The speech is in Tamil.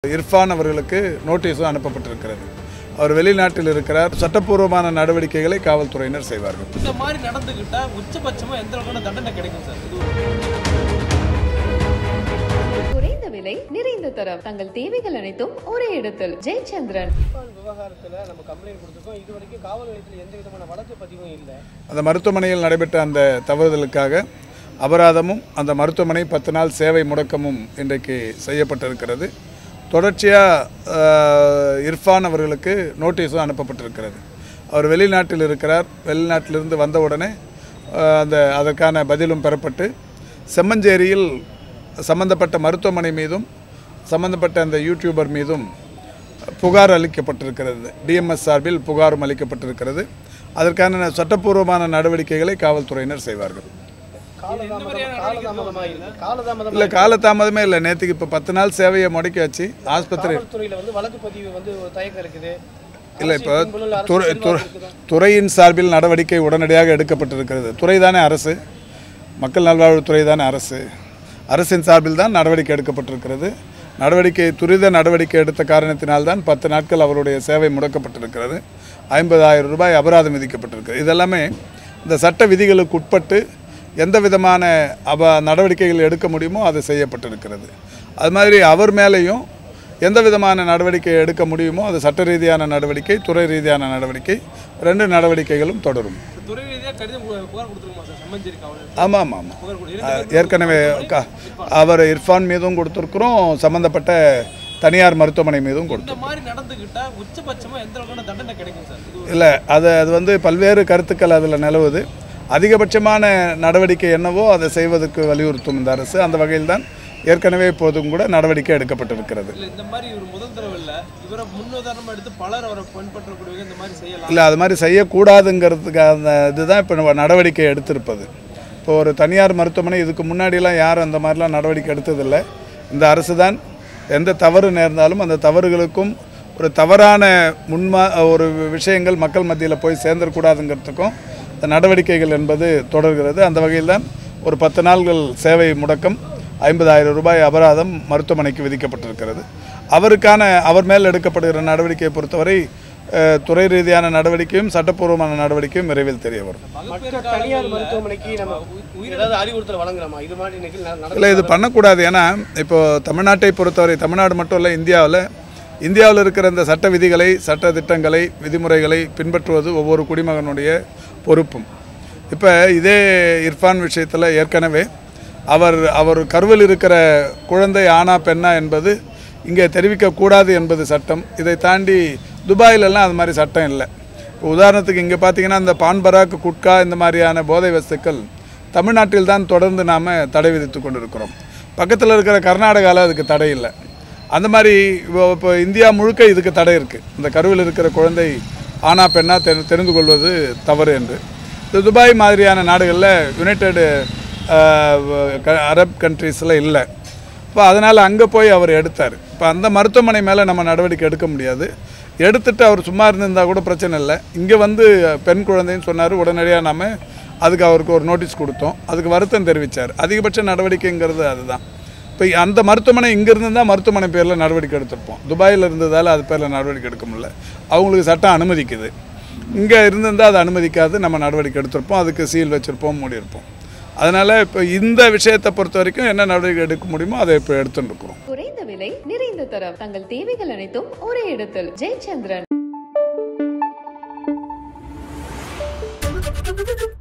இர்ஃபான் அவர்களுக்கு நோட்டீஸும் அனுப்பப்பட்டிருக்கிறது அவர் வெளிநாட்டில் இருக்கிறார் சட்டப்பூர்வமான நடவடிக்கைகளை காவல்துறையினர் செய்வார்கள் இந்த மாதிரி நடந்துக்கிட்டா உச்சபட்சமா எந்த அளவுக்கு தண்டனை கிடைக்கும் சார் இது குறைந்த விலை நிறைந்த தரம் தங்கள் தேவைகள் அனைத்தும் ஒரே இடத்தில் ஜெயச்சந்திரன் இர்ஃபான் விவகாரத்துல நம்ம கம்ப்ளைண்ட் கொடுத்துருக்கோம் இது வரைக்கும் காவல் நிலையத்தில் எந்த விதமான வழக்கு பதிவும் இல்லை அந்த மருத்துவமனையில் நடைபெற்ற அந்த தவறுதலுக்காக அபராதமும் அந்த மருத்துவமனை பத்து நாள் சேவை முடக்கமும் இன்றைக்கு செய்யப்பட்டிருக்கிறது தொடர்ச்சியாக இர்ஃபான் அவர்களுக்கு நோட்டீஸும் அனுப்பப்பட்டிருக்கிறது அவர் வெளிநாட்டில் இருக்கிறார் வெளிநாட்டிலிருந்து வந்தவுடனே அஹ், அந்த அதற்கான பதிலும் பெறப்பட்டு செம்மஞ்சேரியில் சம்பந்தப்பட்ட மருத்துவமனை மீதும் சம்பந்தப்பட்ட அந்த யூடியூபர் மீதும் புகார் அளிக்கப்பட்டிருக்கிறது டிஎம்எஸ் சார்பில் புகாரும் அளிக்கப்பட்டிருக்கிறது அதற்கான சட்டப்பூர்வமான நடவடிக்கைகளை காவல்துறையினர் செய்வார்கள் காலதாமதம் காலதாமதமாக இருக்கு காலதாமதம் இல்லை காலதாமதமே இல்லை நேற்றுக்கு இப்போ பத்து நாள் சேவையை முடக்கியாச்சு ஆஸ்பத்திரி காவல்துறையில வந்து வழக்கு பதிவு வந்து ஒரு தயக்கம் இருக்குது இல்லை இப்போ அரசியல் பின்புல அரசு துறை செல்வாக்கு துறை இருக்குதா? துறையின் சார்பில் நடவடிக்கை உடனடியாக எடுக்கப்பட்டிருக்கிறது துறை தானே அரசு மக்கள் நல்வாழ்வுத்துறை தானே அரசு அரசின் சார்பில் தான் நடவடிக்கை எடுக்கப்பட்டிருக்கிறது நடவடிக்கை துரித நடவடிக்கை எடுத்த காரணத்தினால்தான் பத்து நாட்கள் அவருடைய சேவை முடக்கப்பட்டிருக்கிறது ஐம்பதாயிரம் ரூபாய் அபராதம் விதிக்கப்பட்டிருக்கு இதெல்லாமே இந்த சட்ட விதிகளுக்கு உட்பட்டு எந்த விதமான அப நடவடிக்கைகள் எடுக்க முடியுமோ அது செய்யப்பட்டிருக்கிறது அது மாதிரி அவர் மேலேயும் எந்த விதமான நடவடிக்கை எடுக்க முடியுமோ அது சட்ட ரீதியான நடவடிக்கை துறை ரீதியான நடவடிக்கை ரெண்டு நடவடிக்கைகளும் தொடரும் துறை ரீதியாக கடிதம் பு- புகார் கொடுத்துருமா சார் செம்மஞ்சேரி காவல் ஆமாம் ஆமாம் ஆமாம் புகார் கொடு அஹ், ஏற்கனவே க- அவர் இர்ஃபான் மீதும் கொடுத்துருக்குறோம் சம்மந்தப்பட்ட தனியார் மருத்துவமனை மீதும் கொடுத்தோம் இந்த மாதிரி நடந்துக்கிட்டா உச்சபட்சமா எந்த அளவுக்கு தண்டனை கிடைக்கும் சார் இது ஒரு- இல்லை அது அது வந்து பல்வேறு கருத்துக்கள் அதில் நிலவுது அதிகபட்சமான நடவடிக்கை என்னவோ அதை செய்வதற்கு வலியுறுத்தும் இந்த அரசு அந்த வகையில் தான் ஏற்கனவே இப்போதும் கூட நடவடிக்கை எடுக்கப்பட்டிருக்கிறது இல்ல இந்த மாதிரி ஒரு முதல் தடவை இல்ல இவரை முன்னுதாரணமா எடுத்து பலர் அவரை பின்பற்றக்கூடியவங்க இந்த மாதிரி செய்யலாம் இல்லை அது மாதிரி செய்யக்கூடாதுங்கிறதுக்கு அந்த இதுதான் இப்போ நம்ம நடவடிக்கை எடுத்திருப்பது இப்போ ஒரு தனியார் மருத்துவமனை இதுக்கு முன்னாடிலாம் யாரும் அந்த மாதிரிலாம் நடவடிக்கை எடுத்ததில்லை இந்த அரசு தான் எந்த தவறு நேர்ந்தாலும் அந்த தவறுகளுக்கும் ஒரு தவறான முன்மா ஒரு விஷயங்கள் மக்கள் மத்தியில் போய் சேர்ந்துடக்கூடாதுங்கிறதுக்கும் இந்த நடவடிக்கைகள் என்பது தொடர்கிறது அந்த வகையில் தான் ஒரு பத்து நாள்கள் சேவை முடக்கம் ஐம்பதாயிரம் ரூபாய் அபராதம் மருத்துவமனைக்கு விதிக்கப்பட்டிருக்கிறது அவருக்கான அவர் மேல் எடுக்கப்படுகிற நடவடிக்கையை பொறுத்தவரை அஹ், துறை ரீதியான நடவடிக்கையும் சட்டப்பூர்வமான நடவடிக்கையும் விரைவில் தெரிய வரும் மற்ற தனியார் மருத்துவமனைக்கு நம்ம ஏதாவது அறிவுறுத்தல் வழங்கலாமா இது மாதிரி நிகழ்ச்சி நட- இல்லை இது பண்ணக்கூடாது ஏன்னா இப்போ தமிழ்நாட்டை பொறுத்தவரை தமிழ்நாடு மட்டும் இல்லை இந்தியாவில் இந்தியாவில் இருக்கிற இந்த சட்ட விதிகளை சட்ட திட்டங்களை விதிமுறைகளை பின்பற்றுவது ஒவ்வொரு குடிமகனுடைய பொறுப்பும் இப்போ இதே இர்ஃபான் விஷயத்தில் ஏற்கனவே அவர் அவர் கருவில் இருக்கிற குழந்தை ஆனா பெண்ணா என்பது இங்கே தெரிவிக்கக்கூடாது என்பது சட்டம் இதை தாண்டி துபாயிலெல்லாம் அது மாதிரி சட்டம் இல்லை இப்போ உதாரணத்துக்கு இங்கே பார்த்தீங்கன்னா இந்த பான் பராக் குட்கா இந்த மாதிரியான போதை வஸ்துக்கள் தமிழ்நாட்டில் தான் தொடர்ந்து நாம் தடை விதித்து கொண்டிருக்கிறோம் பக்கத்தில் இருக்கிற கர்நாடகாவில் அதுக்கு தடை இல்லை அந்த மாதிரி இப்போ இப்போ இந்தியா முழுக்க இதுக்கு தடை இருக்குது இந்த கருவில் இருக்கிற குழந்தை ஆனா பெண்ணா தெரி தெரிந்து கொள்வது தவறு என்று இந்த துபாய் மாதிரியான நாடுகளில் யுனைடெட் அரப் கண்ட்ரீஸில் இல்லை இப்போ அதனால் அங்கே போய் அவர் எடுத்தார் இப்போ அந்த மருத்துவமனை மேலே நம்ம நடவடிக்கை எடுக்க முடியாது எடுத்துட்டு அவர் சும்மா இருந்திருந்தா கூட பிரச்சனை இல்லை இங்கே வந்து பெண் குழந்தைன்னு சொன்னார் உடனடியாக நம்ம அதுக்கு அவருக்கு ஒரு நோட்டீஸ் கொடுத்தோம் அதுக்கு வருத்தம் தெரிவித்தார் அதிகபட்ச நடவடிக்கைங்கிறது அதுதான் இப்போ அந்த மருத்துவமனை இங்கே இருந்தால் மருத்துவமனை பேரில் நடவடிக்கை எடுத்திருப்போம் துபாயில் இருந்ததால் அது பேரில் நடவடிக்கை எடுக்க முடியல அவங்களுக்கு சட்டம் அனுமதிக்குது இங்கே இருந்திருந்தால் அது அனுமதிக்காது நம்ம நடவடிக்கை எடுத்திருப்போம் அதுக்கு சீல் வச்சுருப்போம் மூடியிருப்போம் அதனால் இப்போ இந்த விஷயத்தை பொறுத்த வரைக்கும் என்ன நடவடிக்கை எடுக்க முடியுமோ அதை இப்போ எடுத்துட்டு இருக்கிறோம் குறைந்த விலை நிறைந்த தரம் தங்கள் தேவைகள் அனைத்தும் ஒரே இடத்தில் ஜெயச்சந்திரன்